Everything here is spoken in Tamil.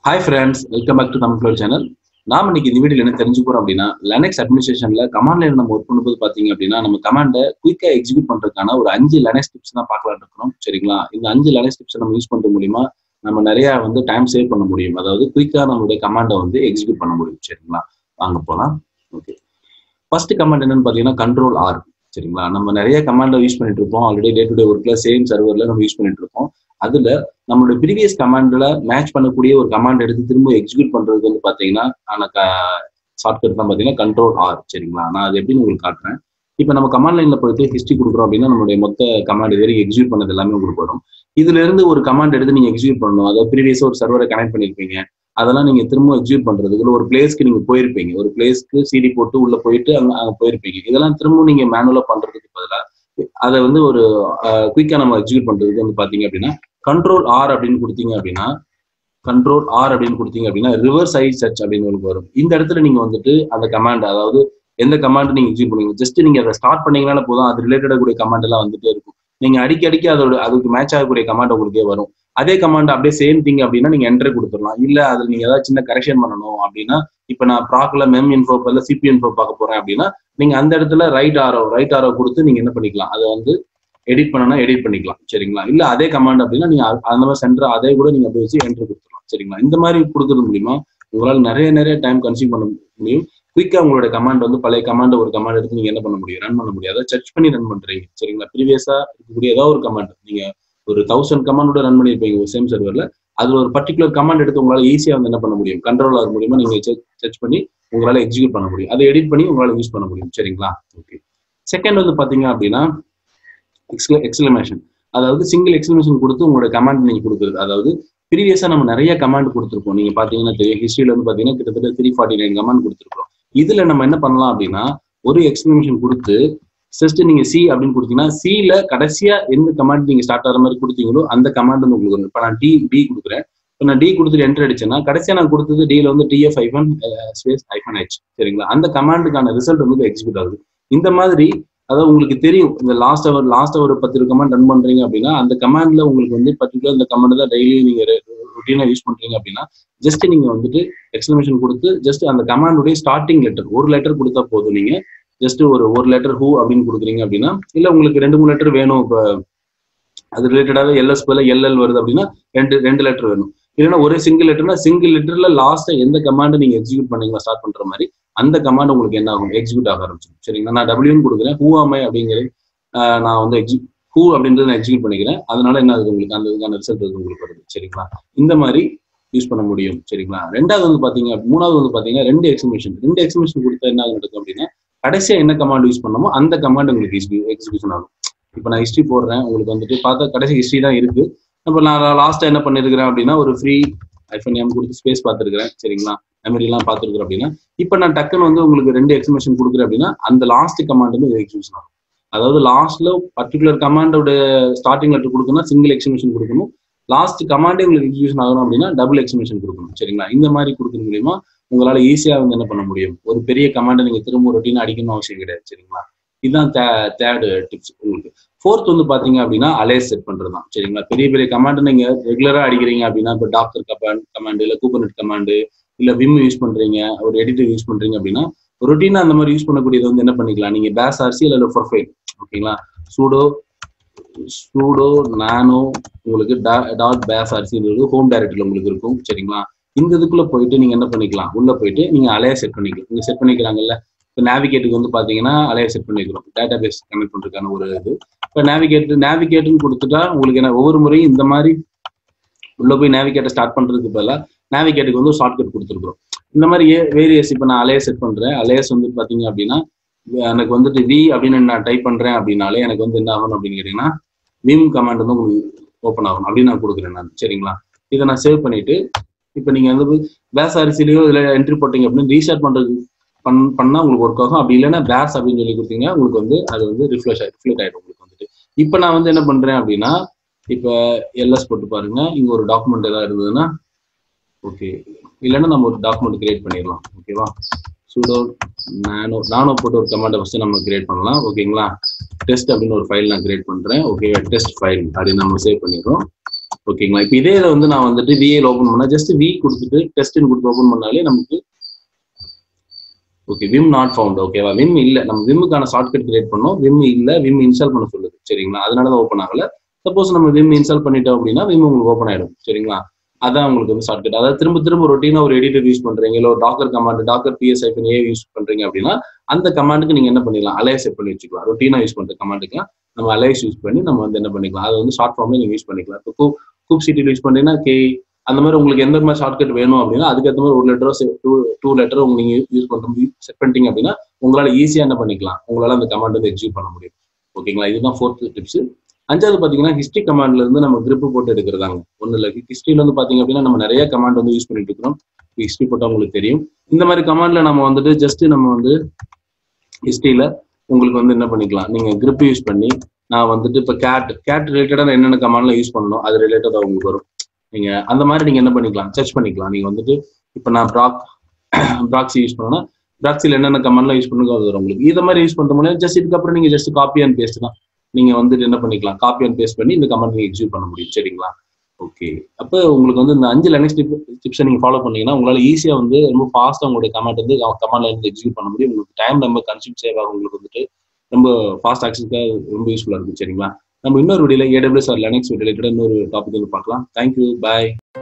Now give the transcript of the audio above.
hi friends welcome back to Tamil channel நாம இன்னைக்கு இந்த வீடியோல என்ன தெரிஞ்சுக்கிறோம் அப்படின்னா லினக்ஸ் அட்மினிஸ்ட்ரேஷன்ல கமாண்ட் லைன் நம்ம ஒர்க் பண்ணும்போது பாத்தீங்க அப்படின்னா நம்ம கமாண்டை குயிக்கா எக்ஸிக்யூட் பண்றதுக்கான ஒரு அஞ்சு லினக்ஸ் டிப்ஸ் தான் பார்க்கலாம் இருக்கிறோம் சரிங்களா இந்த அஞ்சு லினக்ஸ் டிப்ஸ் நம்ம யூஸ் பண்றது மூலியமா நம்ம நிறைய வந்து டைம் சேவ் பண்ண முடியும் அதாவது குயிக்கா நம்மளுடைய கமாண்டை வந்து எக்ஸிக்யூட் பண்ண முடியும் சரிங்களா வாங்க போலாம் ஓகே ஃபர்ஸ்ட் கமாண்ட் என்னன்னு பாத்தீங்கன்னா கண்ட்ரோல் ஆர் சரிங்களா நம்ம நிறைய கமாண்டை யூஸ் பண்ணிட்டு இருப்போம் ஆல்ரெடி டே டு டே ஒர்க்ல சேம் சர்வர்ல நம்ம யூஸ் பண்ணிட்டு இருக்கோம் அதுல நம்மளோட ப்ரீவியஸ் கமாண்ட்ல மேட்ச் பண்ணக்கூடிய ஒரு கமாண்ட் எடுத்து திரும்ப எக்ஸிக்யூட் பண்றதுக்கு வந்து பாத்தீங்கன்னா எனக்கு ஷார்ட்கட் தான் பாத்தீங்கன்னா கண்ட்ரோல் ஆர் சரிங்களா நான் அது எப்படின்னு உங்களுக்கு காட்டுறேன் இப்போ நம்ம கமாண்ட் லைன்ல போயிட்டு ஹிஸ்ட்ரி கொடுக்குறோம் அப்படின்னா நம்மளுடைய மொத்த கமாண்ட் இது வரைக்கும் எக்ஸிக்யூட் பண்ணது எல்லாமே உங்களுக்கு வரும் இதுல இருந்து ஒரு கமாண்ட் எடுத்து நீங்க எக்ஸிக்யூட் பண்ணணும் அதாவது ப்ரீவியஸா ஒரு சர்வரை கனெக்ட் பண்ணிருப்பீங்க அதெல்லாம் நீங்க திரும்ப எக்ஸிக்யூட் பண்றதுக்கு ஒரு பிளேஸ்க்கு நீங்க போயிருப்பீங்க ஒரு பிளேஸ்க்கு சிடி போட்டு உள்ள போயிட்டு அங்க அங்க போயிருப்பீங்க இதெல்லாம் திரும்ப நீங்க மேனுவலா பண்றதுக்கு பதிலாக அதை வந்து ஒரு குயிக்கா நம்ம எக்ஸிக்யூட் பண்றதுக்கு வந்து பாத்தீங்க அப்படின்னா கண்ட்ரோல் ஆர் அப்படின்னு கொடுத்தீங்க அப்படின்னா கண்ட்ரோல் ஆர் அப்படின்னு கொடுத்தீங்க அப்படின்னா ரிவர்ஸ் ஐ சர்ச் அப்படின்னு உங்களுக்கு வரும் இந்த இடத்துல நீங்க வந்துட்டு அந்த கமாண்ட் அதாவது எந்த கமாண்ட் நீங்க எக்ஸிக்யூட் பண்ணுவீங்க ஜஸ்ட் நீங்க அதை ஸ்டார்ட் பண்ணீங்கனால போதும் அது ரிலேட்டட் கூடிய கமாண்ட் எல்லாம் வந்துட்டே இருக்கும் நீங்க அடிக்கடிக்கு அதோட அதுக்கு மேட்ச் ஆகக்கூடிய கமாண்ட் உங்களுக்கே வரும் அதே கமாண்ட் அப்படியே சேம் திங் அப்படின்னா நீங்க என்ட்ரி கொடுத்துடலாம் இல்ல அதுல நீங்க ஏதாவது சின்ன கரெக்ஷன் பண்ணணும் அப்படின்னா இப்ப நான் ப்ராக்ல மெம் இன்ஃபோ பதில் சிபி இன்ஃபோ பார்க்க போறேன் அப்படின்னா நீங்க அந்த இடத்துல ரைட் ஆரோ ரைட் ஆரோ கொடுத்து நீங்க என்ன பண்ணிக்கலாம் அதை வந்து எடிட் பண்ணனா எடிட் பண்ணிக்கலாம் சரிங்களா இல்ல அதே கமாண்ட் அப்படின்னா நீங்க அந்த மாதிரி சென்டர் அதே கூட நீங்க அப்படியே வச்சு என்ட்ரி கொடுத்துடலாம் சரிங்களா இந்த மாதிரி கொடுக்கறது மூலியமா உங்களால் நிறைய நிறைய டைம் கன்சியூம் பண்ண முடியும் குயிக்கா உங்களோட கமாண்ட் வந்து பழைய கமாண்ட் ஒரு கமாண்ட் எடுத்து நீங்க என்ன பண்ண முடியும் ரன் பண்ண முடியும் அதை சர்ச் பண்ணி ரன் பண்றீங்க சரிங்களா ப்ரீவியஸா இருக்கக்கூடிய ஏதாவது ஒரு கமாண்ட் நீங்க ஒரு தௌசண்ட் கமாண்டோட ரன் பண்ணிருப்பீங்க ஒரு சேம் சர்வர்ல அதுல ஒரு பர்டிகுலர் கமாண்ட் எடுத்து உங்களால ஈஸியா வந்து என்ன பண்ண முடியும் கண்ட்ரோல் ஆக மூலியமா நீங்க சர்ச் பண்ணி உங்களால எக்ஸிக்யூட் பண்ண முடியும் அதை எடிட் பண்ணி உங்களால யூஸ் பண்ண முடியும் சரிங்களா ஓகே செகண்ட் வந்து பாத்தீங்க அப்படின்னா எக்ஸ்கிளமேஷன் அதாவது சிங்கிள் எக்ஸ்கிளமேஷன் கொடுத்து உங்களோட கமாண்ட் நீங்க கொடுக்குறது அதாவது ப்ரீவியஸா நம்ம நிறைய கமாண்ட் கொடுத்துருப்போம் நீங்க பாத்தீங்கன்னா தெரியும் ஹிஸ்டரியில வந்து பாத்தீங்கன்னா கிட்டத்தட்ட த்ரீ ஃபார்ட்டி நைன் கமாண்ட் கொடுத்துருக்கோம் இதுல நம்ம என்ன பண்ணலாம் அப்படின்னா ஒரு எக்ஸ்பிளமேஷன் கொடுத்து ஜஸ்ட் நீங்க சி அப்படின்னு கொடுத்தீங்கன்னா சில கடைசியா எந்த கமாண்ட் நீங்க ஸ்டார்ட் ஆகிற மாதிரி கொடுத்தீங்களோ அந்த கமாண்ட் வந்து உங்களுக்கு வரும் இப்போ நான் டி டி கொடுக்குறேன் இப்போ நான் டி கொடுத்துட்டு என்டர் அடிச்சேன்னா கடைசியா நான் கொடுத்தது டில வந்து டிஎஃப் ஐஃபன் ஸ்பேஸ் ஐஃபன் ஹெச் சரிங்களா அந்த கமாண்டுக்கான ரிசல்ட் வந்து எக்ஸிக்யூட் ஆகுது இந்த மாதிரி அதாவது உங்களுக்கு தெரியும் இந்த லாஸ்ட் அவர் லாஸ்ட் அவர் பத்து கமாண்ட் ரன் பண்றீங்க அப்படின்னா அந்த கமாண்ட்ல உங்களுக்கு வந்து பர்டிகுலர் இந்த கமாண்ட் தான் டெய்லி நீங்க ருட்டீனா யூஸ் பண்றீங்க அப்படின்னா ஜஸ்ட் நீங்க வந்துட்டு எக்ஸ்பிளமேஷன் கொடுத்து ஜஸ்ட் அந்த கமாண்டுடைய ஸ்டார்டிங் லெட்டர் ஒரு லெட்டர் கொடுத்தா போதும் நீங்க ஜஸ்ட் ஒரு ஒரு லெட்டர் ஹூ அப்படின்னு கொடுக்குறீங்க அப்படின்னா இல்ல உங்களுக்கு ரெண்டு மூணு லெட்டர் வேணும் இப்போ அது ரிலேட்டடாவே எல்எஸ் போல எல்எல் வருது அப்படின்னா ரெண்டு ரெண்டு லெட்டர் வேணும் இல்லைன்னா ஒரே சிங்கிள் லெட்டர்னா சிங்கிள் லெட்டர்ல லாஸ்டா எந்த கமாண்ட் நீங்க எக்ஸிக்யூட் பண்ணீங்களா ஸ்டார்ட் பண்ற மாதிரி அந்த கமாண்ட் உங்களுக்கு என்ன ஆகும் எக்ஸிக்யூட் ஆக ஆரம்பிச்சிடும் சரிங்களா நான் டபிள்யூன்னு கொடுக்குறேன் ஹூ ஆமை அப்படிங்கிற நான் வந்து எக்ஸி ஹூ அப்படின்றத நான் எக்ஸிக்யூட் பண்ணிக்கிறேன் அதனால என்ன ஆகுது உங்களுக்கு அந்த இதுக்கான ரிசல்ட் உங்களுக்கு வருது சரிங்களா இந்த மாதிரி யூஸ் பண்ண முடியும் சரிங்களா ரெண்டாவது வந்து பாத்தீங்க மூணாவது வந்து பாத்தீங்கன்னா ரெண்டு எக்ஸிபிஷன் ரெண்டு எக்ஸிபிஷன் கொடுத்தா என்ன நடக்கும் அப்படின்னா கடைசியா என்ன கமாண்ட் யூஸ் பண்ணமோ அந்த கமாண்ட் உங்களுக்கு எக்ஸிபியூஷன் ஆகும் இப்போ நான் ஹிஸ்ட்ரி போடுறேன் உங்களுக்கு வந்துட்டு பார்த்தா கடைசி ஹிஸ்ட்ரி தான் இருக்கு இப்போ நான் லாஸ்டா என்ன பண்ணிருக்கிறேன் அப்படின்னா ஒரு ஃப்ரீ ஐஃபோன் எம் கொடுத்து ஸ்பேஸ் பார்த்துருக்கிறேன் சரிங்களா மெமரி எல்லாம் பார்த்துருக்குறேன் அப்படின்னா இப்போ நான் டக்குன்னு வந்து உங்களுக்கு ரெண்டு எக்ஸிபிஷன் கொடுக்குறேன் அப்படின்னா அந்த லாஸ்ட் கமாண்ட் வந்து எக்ஸிபியூஷன் ஆகும் அதாவது லாஸ்ட்ல பர்டிகுலர் கமாண்டோட ஸ்டார்டிங் லெட்டர் கொடுக்கணும் சிங்கிள் எக்ஸிபிஷன் கொடுக்கணும் லாஸ்ட் கமாண்டே உங்களுக்கு எக்ஸிபியூஷன் ஆகணும் அப்படின்னா டபுள் எக்ஸிபியூஷன் கொடுக்கணும் சரிங்களா இந்த மாதிரி கொடுக்குறது மூலியமா உங்களால ஈஸியா வந்து என்ன பண்ண முடியும் ஒரு பெரிய கமாண்டை நீங்க திரும்ப ரொட்டீனா அடிக்கணும் அவசியம் கிடையாது சரிங்களா இதுதான் தேர்டு டிப்ஸ் உங்களுக்கு ஃபோர்த் வந்து பாத்தீங்க அப்படின்னா அலையஸ் செட் பண்றது தான் சரிங்களா பெரிய பெரிய கமாண்ட் நீங்க ரெகுலரா அடிக்கிறீங்க அப்படின்னா இப்போ டாக்டர் கமாண்ட் கமாண்டு இல்ல கூப்பர்நெட் கமாண்டு இல்ல விம் யூஸ் பண்றீங்க ஒரு எடிட்டர் யூஸ் பண்றீங்க அப்படின்னா ரொட்டீனா அந்த மாதிரி யூஸ் பண்ணக்கூடியது வந்து என்ன பண்ணிக்கலாம் நீங்க பேஸ் ஆர்சி இல்ல ப்ரொஃபைல் ஓகேங்களா சூடோ சூடோ நானோ உங்களுக்கு டாட் பேஸ் ஆர்சின்றது ஹோம் டைரக்டரியில் உங்களுக்கு இருக்கும் சரிங்களா இந்த இதுக்குள்ள போயிட்டு நீங்க என்ன பண்ணிக்கலாம் உள்ள போயிட்டு நீங்க அலைய செட் பண்ணிக்கலாம் நீங்க செட் பண்ணிக்கிறாங்கல்ல இப்போ நேவிகேட்டுக்கு வந்து பாத்தீங்கன்னா அலைய செட் பண்ணிக்கிறோம் டேட்டா பேஸ் கனெக்ட் பண்றதுக்கான ஒரு இது இப்போ நேவிகேட் நேவிகேட்னு கொடுத்துட்டா உங்களுக்கு என்ன ஒவ்வொரு முறையும் இந்த மாதிரி உள்ள போய் நேவிகேட்டை ஸ்டார்ட் பண்றதுக்கு பதிலாக நேவிகேட்டுக்கு வந்து ஷார்ட் கட் கொடுத்துருக்குறோம் இந்த மாதிரி வேரியஸ் இப்போ நான் அலைய செட் பண்றேன் அலையஸ் வந்து பாத்தீங்க அப்படின்னா எனக்கு வந்துட்டு வி அப்படின்னு நான் டைப் பண்றேன் அப்படின்னாலே எனக்கு வந்து என்ன ஆகணும் அப்படின்னு கேட்டீங்கன்னா விம் கமாண்ட் வந்து உங்களுக்கு ஓப்பன் ஆகணும் அப்படின்னு நான் கொடுக்குறேன் நான் சரிங்களா இதை நான் சேவ் பண்ணிட்டு இப்போ நீங்க வந்து பேஸ் அரிசிலையோ இதில் என்ட்ரி போட்டீங்க அப்படின்னு ரீஸ்டார்ட் பண்றது பண் பண்ணா உங்களுக்கு ஒர்க் ஆகும் அப்படி இல்லைன்னா பேஸ் அப்படின்னு சொல்லி கொடுத்தீங்கன்னா உங்களுக்கு வந்து அது வந்து ரிஃப்ளெக்ட் ஆயிடும் ரிஃப்ளெக்ட் ஆயிடும் உங்களுக்கு வந்துட்டு இப்போ நான் வந்து என்ன பண்றேன் அப்படின்னா இப்போ எல்எஸ் போட்டு பாருங்க இங்க ஒரு டாக்குமெண்ட் ஏதாவது இருந்ததுன்னா ஓகே இல்லைன்னா நம்ம ஒரு டாக்குமெண்ட் கிரியேட் பண்ணிடலாம் ஓகேவா சூடோ நானோ நானோ போட்டு ஒரு கமாண்டை ஃபஸ்ட்டு நம்ம கிரியேட் பண்ணலாம் ஓகேங்களா டெஸ்ட் அப்படின்னு ஒரு ஃபைல் நான் கிரியேட் பண்ணுறேன் ஓகே டெஸ்ட் ஃபைல் அப்படின்னு நம்ம சேவ் பண்ணிடுறோம் ஓகேங்களா இப்போ இதே இதை வந்து நான் வந்துட்டு விஏல ஓப்பன் பண்ணா ஜஸ்ட் வி கொடுத்துட்டு டெஸ்ட்னு கொடுத்து ஓப்பன் பண்ணாலே நமக்கு ஓகே விம் நாட் ஃபவுண்ட் ஓகேவா விம் இல்ல நம்ம விம்முக்கான ஷார்ட்கட் கிரியேட் பண்ணோம் விம் இல்ல விம் இன்ஸ்டால் பண்ண சொல்லுது சரிங்களா அதனால தான் ஓப்பன் ஆகல சப்போஸ் நம்ம விம் இன்ஸ்டால் பண்ணிட்டோம் அப்படின்னா விம் உங்களுக்கு ஓப்பன் ஆயிடும் சரிங்களா அதான் உங்களுக்கு வந்து ஷார்ட்கட் அதாவது திரும்ப திரும்ப ரொட்டீனா ஒரு எடிட்டர் யூஸ் பண்றீங்க இல்லை ஒரு டாக்கர் கமாண்ட் டாக்கர் பிஎஸ் ஐஃபன் ஏ யூஸ் பண்றீங்க அப்படின்னா அந்த கமாண்டுக்கு நீங்க என்ன பண்ணிடலாம் அலையஸ் செட் பண்ணி வச்சுக்கலாம் ரொட்டீனா யூஸ் பண்ற கமாண்டுக்குலாம் நம்ம அலையஸ் யூஸ் பண்ணி நம்ம வந்து என்ன பண்ணிக்கலாம் அதை வந்து ஷார்ட் ஃபார்ம்ல நீங்க யூஸ் பண்ணிக்கலாம் இப்போ கூப் கூப் சிட்டி யூஸ் பண்றீங்கன்னா கே அந்த மாதிரி உங்களுக்கு எந்த மாதிரி ஷார்ட்கட் வேணும் அப்படின்னா அதுக்கேற்ற மாதிரி ஒரு லெட்டரோ டூ டூ லெட்டரோ உங்க நீங்க யூஸ் பண்ற செட் பண்ணிட்டீங்க அப்படின்னா உங்களால ஈஸியா என்ன பண்ணிக்கலாம் உங்களால அந்த கமாண்ட் வந்து எக்ஸிக்யூட் பண்ண முடியும் ஓகேங்களா இதுதான் ஃபோர்த் டிப்ஸ் அஞ்சாவது பாத்தீங்கன்னா ஹிஸ்ட்ரி கமாண்ட்ல இருந்து நம்ம grip போட்டு எடுக்கிறதாங்க ஒண்ணு இல்ல ஹிஸ்ட்ரியில வந்து பாத்தீங்க அப்படின்னா நம்ம நிறைய கமாண்ட் வந்து யூஸ் பண்ணிட்டு இருக்கிறோம் ஹிஸ்ட்ரி போட்டா உங்களுக்கு தெரியும் இந்த மாதிரி கமாண்ட்ல நம்ம வந்துட்டு ஜஸ்ட் நம்ம வந்து ஹிஸ்ட்ரியில உங்களுக்கு வந்து என்ன பண்ணிக்கலாம் நீங்க grip யூஸ் பண்ணி நான் வந்துட்டு இப்ப கேட் கேட் ரிலேட்டடா என்னென்ன கமாண்ட்ல யூஸ் பண்ணணும் அது ரிலேட்டடா உங்களுக்கு வரும் நீங்க அந்த மாதிரி நீங்க என்ன பண்ணிக்கலாம் சர்ச் பண்ணிக்கலாம் நீங்க வந்துட்டு இப்ப நான் ப்ராக் ப்ராக்ஸி யூஸ் பண்ணனா ப்ராக்ஸில என்னென்ன கமாண்ட்லாம் யூஸ் பண்ணுங்க அது வரும் உங்களுக்கு இந்த மாதிரி யூஸ் பண்ற முடியாது ஜஸ்ட் இதுக்கப்புறம் நீங்க ஜஸ்ட் காப்பி அண்ட் பேஸ்ட் தான் நீங்க வந்துட்டு என்ன பண்ணிக்கலாம் காப்பி அண்ட் பேஸ்ட் பண்ணி இந்த கமெண்ட் நீங்க எக்ஸிக்யூட் பண்ண முடியும் சரிங்களா ஓகே அப்போ உங்களுக்கு வந்து இந்த அஞ்சு லெனக்ஸ் டிப் டிப்ஸை நீங்க ஃபாலோ பண்ணீங்கன்னா உங்களால ஈஸியா வந்து ரொம்ப ஃபாஸ்டா உங்களுடைய கமெண்ட் வந்து கமெண்ட்ல இருந்து எக்ஸிக்யூட் பண்ண முடியும் உங்களுக்கு டைம் ரொம்ப கன்சியூம் சேவ் ஆகும் உங்களுக்கு வந்துட்டு ரொம்ப ஃபாஸ்ட் ஆக்சஸ்க்காக ரொம்ப யூஸ்ஃபுல்லா இருக்கும் சரிங்களா நம்ம இன்னொரு வீடியோல ஏடபிள்யூஎஸ் ஆர் லெனக்ஸ் ரிலேட்டட் இன்னொரு டாபிக் வந்து பார்க்கலாம் தேங்க்யூ பாய்